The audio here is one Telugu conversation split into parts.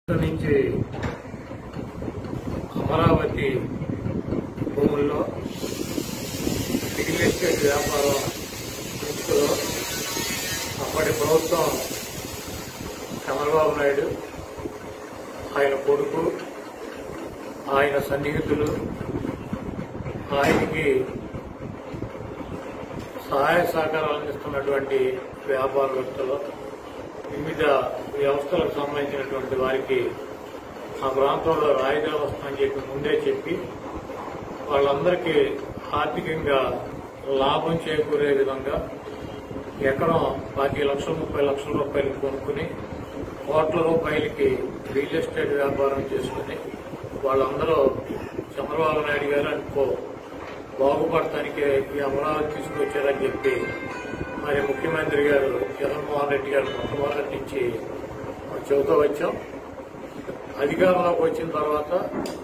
నుంచి అమరావతి భూముల్లో రియల్ ఎస్టేట్ వ్యాపారం ఉనికిలో అప్పటి ప్రభుత్వం చంద్రబాబు నాయుడు ఆయన కొడుకు ఆయన సన్నిహితులు ఆయనకి సహాయ సహకారాలు అందిస్తున్నటువంటి వ్యాపారవేత్తలు వివిధ వ్యవస్థలకు సంబంధించినటువంటి వారికి ఆ ప్రాంతంలో రాయిదా వస్తుందని చెప్పి ముందే చెప్పి వాళ్ళందరికీ ఆర్థికంగా లాభం చేకూరే విధంగా ఎకరం పాతి లక్షల ముప్పై లక్షల రూపాయలు కొనుక్కుని కోట్ల రూపాయలకి రియల్ ఎస్టేట్ వ్యాపారం చేసుకుని వాళ్ళందరూ చంద్రబాబు నాయుడు గారు అనుకో బాగుపడటానికి ఈ అమరావతి తీసుకొచ్చారని చెప్పి మరి ముఖ్యమంత్రి గారు జగన్మోహన్ రెడ్డి గారు మొట్టమొదటి నుంచి చెబుతూ వచ్చాం అధికారంలోకి వచ్చిన తర్వాత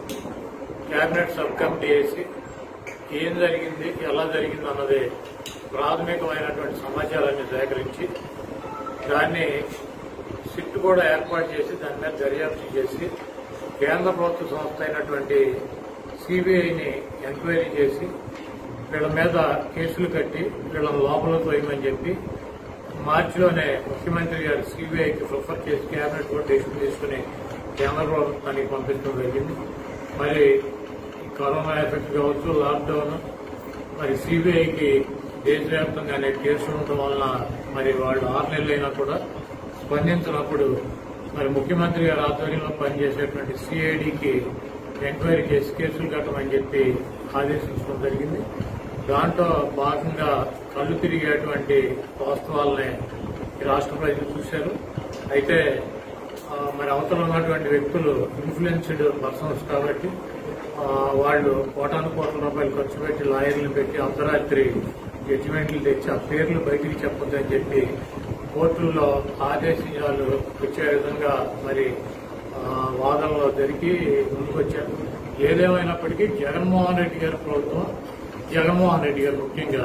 కేబినెట్ సబ్ కమిటీ వేసి ఏం జరిగింది ఎలా జరిగింది అన్నది ప్రాథమికమైనటువంటి సమాచారాన్ని సేకరించి దాన్ని సిట్ కూడా ఏర్పాటు చేసి దాని మీద దర్యాప్తు చేసి కేంద్ర ప్రభుత్వ సంస్థ అయినటువంటి సిబిఐని ఎంక్వైరీ చేసి వీళ్ళ మీద కేసులు కట్టి వీళ్ళని లోపల తోయమని చెప్పి మార్చిలోనే ముఖ్యమంత్రి గారు సిబిఐకి ప్రిఫర్ చేసి కేబినెట్ కూడా డెసిషన్ తీసుకుని కేంద్ర ప్రభుత్వానికి పంపించడం జరిగింది మరి ఈ కరోనా ఎఫెక్ట్ కావచ్చు లాక్డౌన్ మరి సిబిఐకి దేశవ్యాప్తంగా అనేక కేసులు ఉండటం వలన మరి వాళ్ళు ఆరు నెలలైనా కూడా స్పందించినప్పుడు మరి ముఖ్యమంత్రి గారి ఆధ్వర్యంలో పనిచేసేటువంటి సిఐడికి ఎంక్వైరీ చేసి కేసులు కట్టమని చెప్పి ఆదేశించడం జరిగింది దాంట్లో భాగంగా కళ్ళు తిరిగేటువంటి వాస్తవాలనే ఈ రాష్ట్ర ప్రజలు చూశారు అయితే ఆ, మరి అవతల ఉన్నటువంటి వ్యక్తులు ఇన్ఫ్లుయెన్స్డ్ పర్సన్స్ కాబట్టి ఆ, వాళ్ళు కోటాను కోట్ల రూపాయలు ఖర్చు పెట్టి లాయర్లు పెట్టి అర్ధరాత్రి జడ్జిమెంట్లు తెచ్చి ఆ పేర్లు బయటికి చెప్పొద్దని చెప్పి కోర్టుల్లో ఆదేశాలు వచ్చే విధంగా మరి ఆ, వాదనలో జరిగి ముందుకొచ్చారు ఏదేమైనప్పటికీ జగన్మోహన్ రెడ్డి గారి ప్రభుత్వం జగన్మోహన్ రెడ్డి గారు ముఖ్యంగా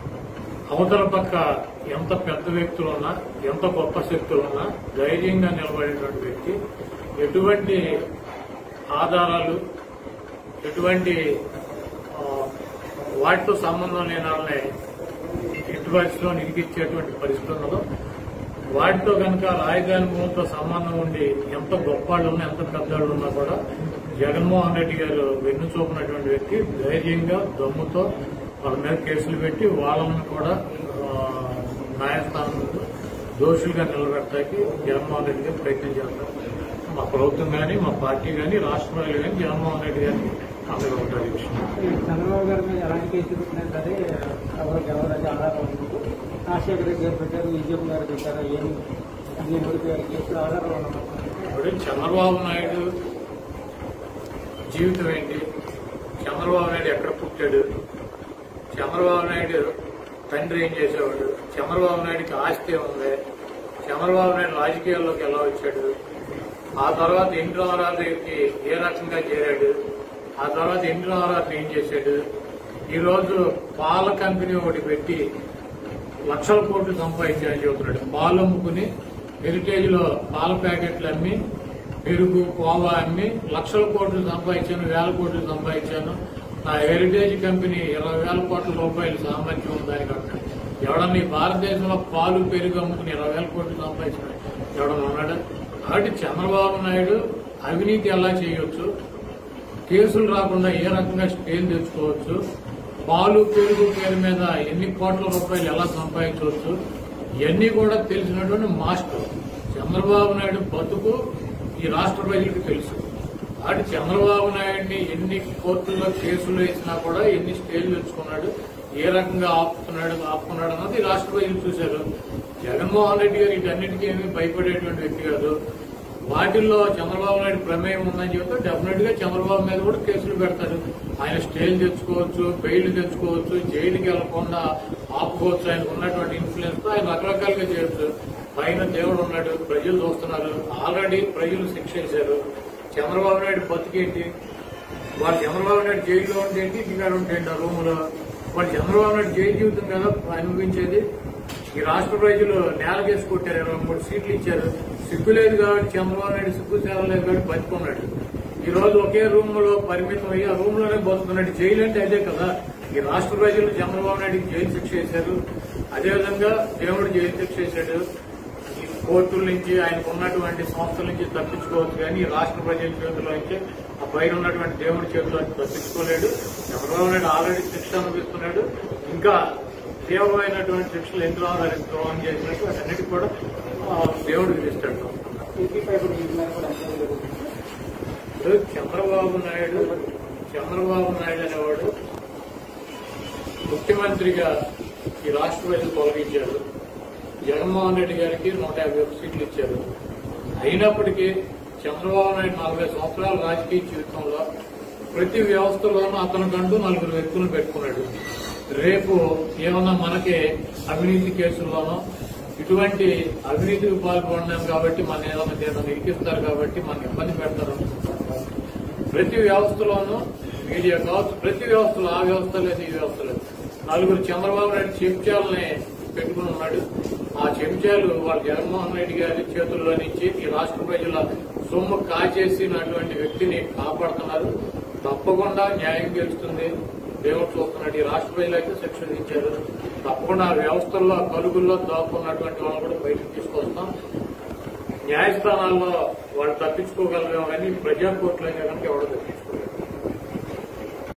అవతల పక్క ఎంత పెద్ద వ్యక్తులున్నా ఎంత గొప్ప శక్తులున్నా ధైర్యంగా నిలబడేటువంటి వ్యక్తి ఎటువంటి ఆధారాలు ఎటువంటి ఆ, వాటితో సంబంధం లేని వాళ్ళని ఎట్టి పరిస్థితిలో నిలిపించేటువంటి పరిస్థితి ఉన్నదో వాటితో కనుక రాజధాని భూమితో సంబంధం ఉండి ఎంత గొప్పవాళ్ళు ఉన్నా ఎంత పెద్దవాళ్ళు ఉన్నా కూడా జగన్మోహన్ రెడ్డి గారు వెన్ను చూపినటువంటి వ్యక్తి ధైర్యంగా దమ్ముతో వాళ్ళ మీద కేసులు పెట్టి వాళ్ళని కూడా ఆ, న్యాయస్థానం ముందు దోషులుగా నిలబెట్టడానికి జగన్మోహన్ రెడ్డి గారు ప్రయత్నం చేస్తారు మా ప్రభుత్వం కానీ మా పార్టీ కానీ రాష్ట్ర ప్రజలు కానీ జగన్మోహన్ రెడ్డి గారిని అందరూ ఉంటారు ఈ విషయం చంద్రబాబు గారి మీద ఎలాంటి కేసులు పెట్టినా సరే ఎవరు గెలవడానికి ఆధారం ఉండదు రాజశేఖర రెడ్డి గారు పెట్టారు విజయమ్మ గారు పెట్టారు ఏం దీని వరకు కేసులు ఆధారం ఉండదు ఇప్పుడు చంద్రబాబు నాయుడు జీవితం ఏంటి చంద్రబాబు నాయుడు ఎక్కడ పుట్టాడు చంద్రబాబు నాయుడు తండ్రి ఏం చేసేవాడు చంద్రబాబు నాయుడికి ఆస్తి ఉంది చంద్రబాబు నాయుడు రాజకీయాల్లోకి ఎలా వచ్చాడు ఆ తర్వాత ఎన్టీ రామారావుకి ఏ రకంగా చేరాడు ఆ తర్వాత ఎన్టీ రామారావు ఏం చేశాడు ఈ రోజు పాల కంపెనీ ఒకటి పెట్టి లక్షల కోట్లు సంపాదించాలని చెబుతున్నాడు పాలు అమ్ముకుని హెరిటేజ్ లో పాల ప్యాకెట్లు అమ్మి పెరుగు కోవా అమ్మి లక్షల కోట్లు సంపాదించాను వేల కోట్లు సంపాదించాను నా హెరిటేజ్ కంపెనీ ఇరవై వేల కోట్ల రూపాయలు సామర్థ్యం ఉందని అంటాడు ఎవడన్నా ఈ భారతదేశంలో పాలు పెరుగు అమ్ముకుని ఇరవై వేల కోట్లు సంపాదించాడు ఎవడన్నా ఉన్నాడు కాబట్టి చంద్రబాబు నాయుడు అవినీతి ఎలా చేయొచ్చు కేసులు రాకుండా ఏ రకంగా స్టేలు తెచ్చుకోవచ్చు పాలు పెరుగు పేరు మీద ఎన్ని కోట్ల రూపాయలు ఎలా సంపాదించవచ్చు ఇవన్నీ కూడా తెలిసినటువంటి మాస్టర్ చంద్రబాబు నాయుడు బతుకు ఈ రాష్ట్ర ప్రజలకు తెలుసు కాబట్టి చంద్రబాబు నాయుడిని ఎన్ని కోర్టుల్లో కేసులు వేసినా కూడా ఎన్ని స్టేలు తెచ్చుకున్నాడు ఏ రకంగా ఆపుతున్నాడు ఆపుకున్నాడు అన్నది ఈ రాష్ట్ర ప్రజలు చూశారు జగన్మోహన్ రెడ్డి గారు వీటన్నిటికీ ఏమీ భయపడేటువంటి వ్యక్తి కాదు వాటిల్లో చంద్రబాబు నాయుడు ప్రమేయం ఉందని చెబితే డెఫినెట్ గా చంద్రబాబు మీద కూడా కేసులు పెడతారు ఆయన స్టేలు తెచ్చుకోవచ్చు బెయిల్ తెచ్చుకోవచ్చు జైలుకి వెళ్లకుండా ఆపుకోవచ్చు ఆయనకు ఉన్నటువంటి ఇన్ఫ్లుయెన్స్ తో ఆయన రకరకాలుగా చేయొచ్చు పైన దేవుడు ఉన్నాడు ప్రజలు చూస్తున్నారు ఆల్రెడీ ప్రజలు శిక్ష వేశారు చంద్రబాబు నాయుడు బతికేంటి వాడు చంద్రబాబు నాయుడు జైల్లో ఉంటేంటి ఇంటికాడ ఉంటేంటి ఆ రూములో వాడు చంద్రబాబు నాయుడు జైలు జీవితం కదా అనుభవించేది ఈ రాష్ట్ర ప్రజలు నేలకేసి కొట్టారు ఇరవై మూడు సీట్లు ఇచ్చారు సిగ్గు లేదు కాబట్టి చంద్రబాబు నాయుడు సిగ్గు సేవ లేదు కాబట్టి బతుకున్నాడు ఈ రోజు ఒకే రూమ్ లో పరిమితం అయ్యి ఆ రూమ్ లోనే బతుకున్నాడు జైలు అంటే అదే కదా ఈ రాష్ట్ర ప్రజలు చంద్రబాబు నాయుడుకి జైలు శిక్ష వేశారు అదేవిధంగా దేవుడు జైలు శిక్ష వేశాడు ఈ కోర్టుల నుంచి ఆయనకు ఉన్నటువంటి సంస్థల నుంచి తప్పించుకోవచ్చు కానీ ఈ రాష్ట్ర ప్రజల చేతిలో నుంచి ఆ పైన ఉన్నటువంటి దేవుడి చేతిలో నుంచి తప్పించుకోలేడు చంద్రబాబు నాయుడు ఆల్రెడీ శిక్ష అనుభవిస్తున్నాడు ఇంకా తీవ్రమైనటువంటి శిక్షలు ఎందుకు రావాలని ద్రోహం చేసినట్టు వాటన్నిటికీ కూడా ఆ, దేవుడు విధిస్తాడు టీపీపై కూడా వీటి మీద కూడా ఎంక్వైరీ జరుగుతుంది ఇప్పుడు చంద్రబాబు నాయుడు చంద్రబాబు నాయుడు అనేవాడు ముఖ్యమంత్రిగా ఈ రాష్ట్ర ప్రజలు తొలగించారు జగన్మోహన్ రెడ్డి గారికి నూట యాభై ఒక్క సీట్లు ఇచ్చారు అయినప్పటికీ చంద్రబాబు నాయుడు నలభై సంవత్సరాల రాజకీయ జీవితంలో ప్రతి వ్యవస్థలోనూ అతనికంటూ నలుగురు వ్యక్తులను పెట్టుకున్నాడు రేపు ఏమన్నా మనకి అవినీతి కేసుల్లోనో ఇటువంటి అవినీతికి పాల్గొన్నాం కాబట్టి మన ఏదైనా ఏదైనా ఇరికిస్తారు కాబట్టి మన ఇబ్బంది పెడతారు అనుకుంటున్నారు ప్రతి వ్యవస్థలోనూ మీడియా కావచ్చు ప్రతి వ్యవస్థలో ఆ వ్యవస్థ లేదు ఈ వ్యవస్థ లేదు నలుగురు చంద్రబాబు నాయుడు చెంచాలని పెట్టుకుని ఉన్నాడు ఆ చెంచాలు వాళ్ళ జగన్మోహన్ రెడ్డి గారి చేతుల్లో నుంచి ఈ రాష్ట్ర ప్రజల సొమ్ము కాచేసినటువంటి వ్యక్తిని కాపాడుతున్నారు తప్పకుండా న్యాయం గెలుస్తుంది దేవుడు చూస్తున్నాడు ఈ రాష్ట్ర ప్రజలైతే శిక్ష ఇచ్చారు తప్పకుండా ఆ వ్యవస్థల్లో ఆ కలుగుల్లో దాక్కున్నటువంటి వాళ్ళని కూడా బయటకు తీసుకొస్తాం న్యాయస్థానాల్లో వాళ్ళు తప్పించుకోగలరేమో కానీ ప్రజా కోర్టులో అయితే కనుక ఎవరు తప్పించుకోలేరు.